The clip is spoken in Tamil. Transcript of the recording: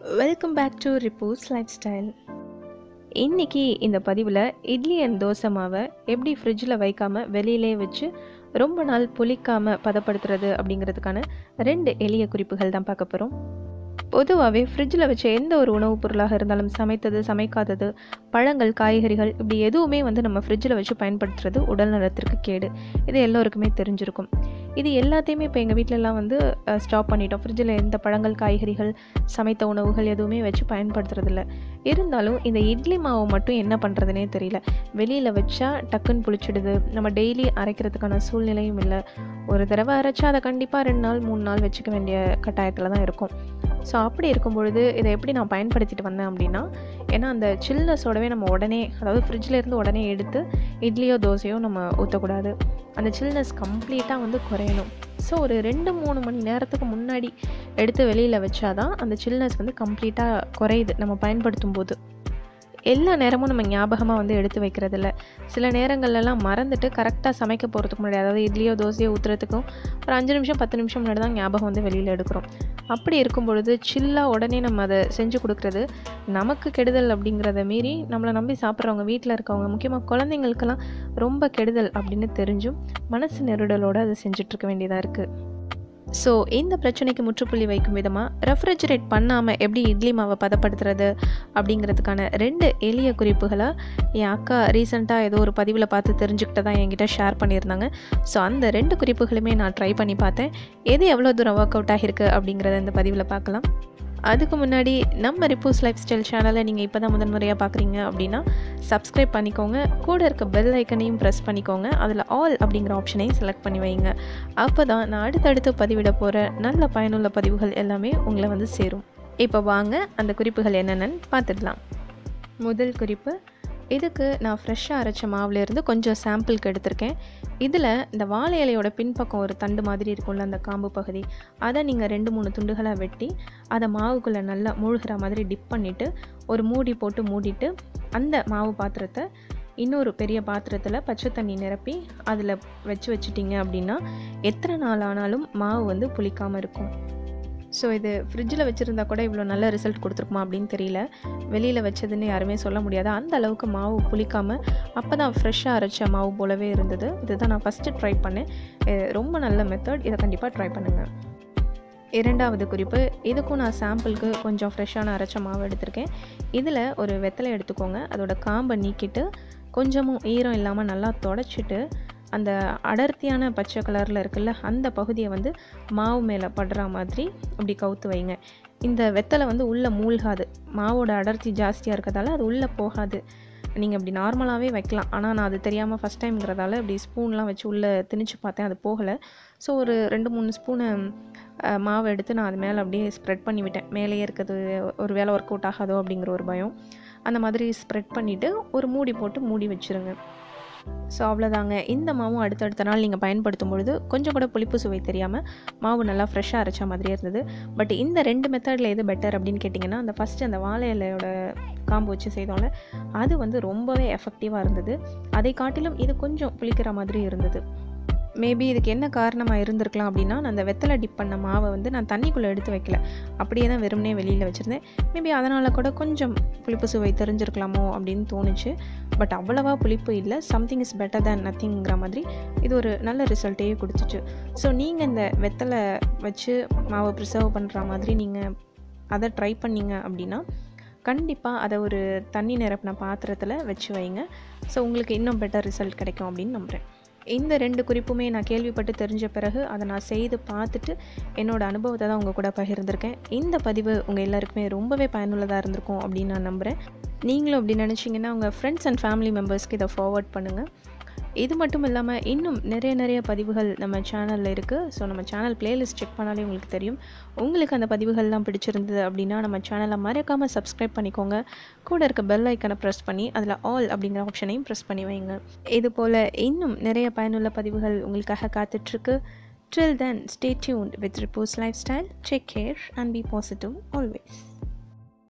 Welcome back to repose lifestyle இன்றைக்கி இந்த பதிவில் இட்லி அண்ட் தோசை மாவை எப்படி ஃப்ரிட்ஜில் வைக்காமல் வெளியிலே வச்சு ரொம்ப நாள் புளிக்காமல் பதப்படுத்துறது அப்படிங்கிறதுக்கான ரெண்டு எளிய குறிப்புகள் தான் பார்க்க போகிறோம் பொதுவாகவே ஃப்ரிட்ஜில் வச்ச எந்த ஒரு உணவுப் பொருளாக இருந்தாலும் சமைத்தது சமைக்காதது பழங்கள் காய்கறிகள் இப்படி எதுவுமே வந்து நம்ம ஃப்ரிட்ஜில் வச்சு பயன்படுத்துறது உடல் நலத்திற்கு கேடு இது எல்லோருக்குமே தெரிஞ்சிருக்கும் இது எல்லாத்தையுமே இப்போ எங்கள் வீட்டிலலாம் வந்து ஸ்டாப் பண்ணிட்டோம் ஃப்ரிட்ஜில் எந்த பழங்கள் காய்கறிகள் சமைத்த உணவுகள் எதுவுமே வச்சு பயன்படுத்துறதில்ல இருந்தாலும் இந்த இட்லி மாவை மட்டும் என்ன பண்ணுறதுனே தெரியல வெளியில் வச்சா டக்குன்னு புளிச்சிடுது நம்ம டெய்லி அரைக்கிறதுக்கான சூழ்நிலையும் இல்லை ஒரு தடவை அரைச்சா அதை கண்டிப்பாக ரெண்டு நாள் மூணு நாள் வச்சுக்க வேண்டிய கட்டாயத்தில் தான் இருக்கும் ஸோ அப்படி இருக்கும் பொழுது இதை எப்படி நான் பயன்படுத்திட்டு வந்தேன் அப்படின்னா ஏன்னா அந்த சில்னஸோடவே நம்ம உடனே அதாவது ஃப்ரிட்ஜில் இருந்து உடனே எடுத்து இட்லியோ தோசையோ நம்ம ஊற்றக்கூடாது அந்த சில்னஸ் கம்ப்ளீட்டாக வந்து குறையணும் ஸோ ஒரு ரெண்டு மூணு மணி நேரத்துக்கு முன்னாடி எடுத்து வெளியில் வச்சாதான் அந்த சில்னஸ் வந்து கம்ப்ளீட்டாக குறையுது நம்ம பயன்படுத்தும் போது எல்லா நேரமும் நம்ம ஞாபகமாக வந்து எடுத்து வைக்கிறதில்ல சில நேரங்கள்லாம் மறந்துட்டு கரெக்டாக சமைக்க போகிறதுக்கு முன்னாடி அதாவது இட்லியோ தோசையோ ஊற்றுறதுக்கும் ஒரு அஞ்சு நிமிஷம் பத்து நிமிஷம் முன்னாடி தான் ஞாபகம் வந்து வெளியில் எடுக்கிறோம் அப்படி இருக்கும் பொழுது சில்லாக உடனே நம்ம அதை செஞ்சு கொடுக்குறது நமக்கு கெடுதல் அப்படிங்கிறத மீறி நம்மளை நம்பி சாப்பிட்றவங்க வீட்டில் இருக்கவங்க முக்கியமாக குழந்தைங்களுக்கெல்லாம் ரொம்ப கெடுதல் அப்படின்னு தெரிஞ்சும் மனசு நெருடலோடு அதை செஞ்சிட்ருக்க வேண்டியதாக இருக்குது ஸோ இந்த பிரச்சனைக்கு முற்றுப்புள்ளி வைக்கும் விதமாக ரெஃப்ரிஜரேட் பண்ணாமல் எப்படி இட்லி மாவை பதப்படுத்துறது அப்படிங்கிறதுக்கான ரெண்டு எளிய குறிப்புகளை என் அக்கா ரீசெண்டாக ஏதோ ஒரு பதிவில் பார்த்து தெரிஞ்சுக்கிட்டு என்கிட்ட ஷேர் பண்ணியிருந்தாங்க ஸோ அந்த ரெண்டு குறிப்புகளுமே நான் ட்ரை பண்ணி பார்த்தேன் எது எவ்வளோ தூரம் ஒர்க் அவுட் ஆகிருக்கு அப்படிங்கிறத இந்த பதிவில் பார்க்கலாம் அதுக்கு முன்னாடி நம்ம ரிப்போஸ் லைஃப் ஸ்டைல் சேனலை நீங்கள் இப்போ தான் முதன்முறையாக பார்க்குறீங்க அப்படின்னா சப்ஸ்கிரைப் பண்ணிக்கோங்க கூட இருக்க பெல் ஐக்கனையும் ப்ரெஸ் பண்ணிக்கோங்க அதில் ஆல் அப்படிங்கிற ஆப்ஷனையும் செலக்ட் பண்ணி வைங்க அப்போ தான் நான் அடுத்தடுத்து பதிவிட போகிற நல்ல பயனுள்ள பதிவுகள் எல்லாமே உங்களை வந்து சேரும் இப்போ வாங்க அந்த குறிப்புகள் என்னென்னு பார்த்துடலாம் முதல் குறிப்பு இதுக்கு நான் ஃப்ரெஷ்ஷாக அரைச்ச மாவுலேருந்து கொஞ்சம் சாம்பிளுக்கு எடுத்திருக்கேன் இதில் இந்த வாழை இலையோட பின்பக்கம் ஒரு தண்டு மாதிரி இருக்கும்ல அந்த காம்பு பகுதி அதை நீங்கள் ரெண்டு மூணு துண்டுகளாக வெட்டி அதை மாவுக்குள்ளே நல்லா மூழ்கிற மாதிரி டிப் பண்ணிவிட்டு ஒரு மூடி போட்டு மூடிட்டு அந்த மாவு பாத்திரத்தை இன்னொரு பெரிய பாத்திரத்தில் பச்சை தண்ணி நிரப்பி அதில் வச்சு வச்சிட்டிங்க அப்படின்னா எத்தனை நாள் ஆனாலும் மாவு வந்து புளிக்காமல் இருக்கும் ஸோ இது ஃப்ரிட்ஜில் வச்சுருந்தா கூட இவ்வளோ நல்ல ரிசல்ட் கொடுத்துருக்குமா அப்படின்னு தெரியல வெளியில் வச்சதுன்னு யாருமே சொல்ல முடியாது அந்த அளவுக்கு மாவு புளிக்காமல் அப்போ தான் ஃப்ரெஷ்ஷாக அரைச்ச மாவு போலவே இருந்தது இதுதான் நான் ஃபஸ்ட்டு ட்ரை பண்ணேன் ரொம்ப நல்ல மெத்தட் இதை கண்டிப்பாக ட்ரை பண்ணுங்கள் இரண்டாவது குறிப்பு இதுக்கும் நான் சாம்பிளுக்கு கொஞ்சம் ஃப்ரெஷ்ஷான அரைச்ச மாவு எடுத்திருக்கேன் இதில் ஒரு வெத்தலை எடுத்துக்கோங்க அதோட காம்பை நீக்கிட்டு கொஞ்சமும் ஈரம் இல்லாமல் நல்லா தொடச்சிட்டு அந்த அடர்த்தியான பச்சை கலரில் இருக்குல்ல அந்த பகுதியை வந்து மாவு மேலே படுற மாதிரி அப்படி கவுத்து வைங்க இந்த வெத்தலை வந்து உள்ளே மூழ்காது மாவோட அடர்த்தி ஜாஸ்தியாக இருக்கிறதால அது உள்ளே போகாது நீங்கள் அப்படி நார்மலாகவே வைக்கலாம் ஆனால் நான் அது தெரியாமல் ஃபஸ்ட் டைம்ங்கிறதால இப்படி ஸ்பூன்லாம் வச்சு உள்ளே திணிச்சு பார்த்தேன் அது போகலை ஸோ ஒரு ரெண்டு மூணு ஸ்பூனு மாவு எடுத்து நான் அது மேலே அப்படியே ஸ்ப்ரெட் பண்ணி விட்டேன் மேலேயே இருக்கிறது ஒரு வேலை ஒர்க் அவுட் ஆகாதோ அப்படிங்கிற ஒரு பயம் அந்த மாதிரி ஸ்ப்ரெட் பண்ணிவிட்டு ஒரு மூடி போட்டு மூடி வச்சுருங்க ஸோ அவ்வளோதாங்க இந்த மாவும் அடுத்தடுத்த நாள் நீங்கள் பயன்படுத்தும் பொழுது கொஞ்சம் கூட புளிப்பு சுவை தெரியாமல் மாவு நல்லா ஃப்ரெஷ்ஷாக அரைச்ச மாதிரியே இருந்தது பட் இந்த ரெண்டு மெத்தடில் எது பெட்டர் அப்படின்னு கேட்டிங்கன்னா அந்த ஃபஸ்ட்டு அந்த வாழை இலையோட காம்பு வச்சு செய்தோம்ல அது வந்து ரொம்பவே எஃபெக்டிவாக இருந்தது அதை காட்டிலும் இது கொஞ்சம் புளிக்கிற மாதிரி இருந்தது மேபி இதுக்கு என்ன காரணமாக இருந்திருக்கலாம் அப்படின்னா நான் அந்த வெத்தலை டிப் பண்ண மாவை வந்து நான் தண்ணிக்குள்ளே எடுத்து வைக்கல அப்படியே தான் வெறுமனே வெளியில் வச்சுருந்தேன் மேபி அதனால் கூட கொஞ்சம் புளிப்பு சுவை தெரிஞ்சிருக்கலாமோ அப்படின்னு தோணுச்சு பட் அவ்வளவா புளிப்பு இல்லை சம்திங் இஸ் பெட்டர் தேன் நத்திங்கிற மாதிரி இது ஒரு நல்ல ரிசல்ட்டையே கொடுத்துச்சு ஸோ நீங்கள் இந்த வெத்தலை வச்சு மாவை ப்ரிசர்வ் பண்ணுற மாதிரி நீங்கள் அதை ட்ரை பண்ணீங்க அப்படின்னா கண்டிப்பாக அதை ஒரு தண்ணி நிரப்பின பாத்திரத்தில் வச்சு வைங்க ஸோ உங்களுக்கு இன்னும் பெட்டர் ரிசல்ட் கிடைக்கும் அப்படின்னு நம்புகிறேன் இந்த ரெண்டு குறிப்புமே நான் கேள்விப்பட்டு தெரிஞ்ச பிறகு அதை நான் செய்து பார்த்துட்டு என்னோடய அனுபவத்தை தான் உங்கள் கூட பகிர்ந்திருக்கேன் இந்த பதிவு உங்கள் எல்லாருக்குமே ரொம்பவே பயனுள்ளதாக இருந்திருக்கும் அப்படின்னு நான் நம்புகிறேன் நீங்களும் அப்படி நினச்சிங்கன்னா உங்கள் ஃப்ரெண்ட்ஸ் அண்ட் ஃபேமிலி மெம்பர்ஸ்க்கு இதை ஃபார்வர்ட் பண்ணுங்கள் இது மட்டும் இல்லாமல் இன்னும் நிறைய நிறைய பதிவுகள் நம்ம சேனலில் இருக்குது ஸோ நம்ம சேனல் பிளேலிஸ்ட் செக் பண்ணாலே உங்களுக்கு தெரியும் உங்களுக்கு அந்த பதிவுகள்லாம் பிடிச்சிருந்தது அப்படின்னா நம்ம சேனலை மறக்காமல் சப்ஸ்கிரைப் பண்ணிக்கோங்க கூட இருக்க பெல் ஐக்கனை ப்ரெஸ் பண்ணி அதில் ஆல் அப்படிங்கிற ஆப்ஷனையும் ப்ரெஸ் பண்ணி வைங்க இது போல் இன்னும் நிறைய பயனுள்ள பதிவுகள் உங்களுக்காக காத்துட்ருக்கு Till then, stay tuned with Ripo's Lifestyle. Take care and be positive always.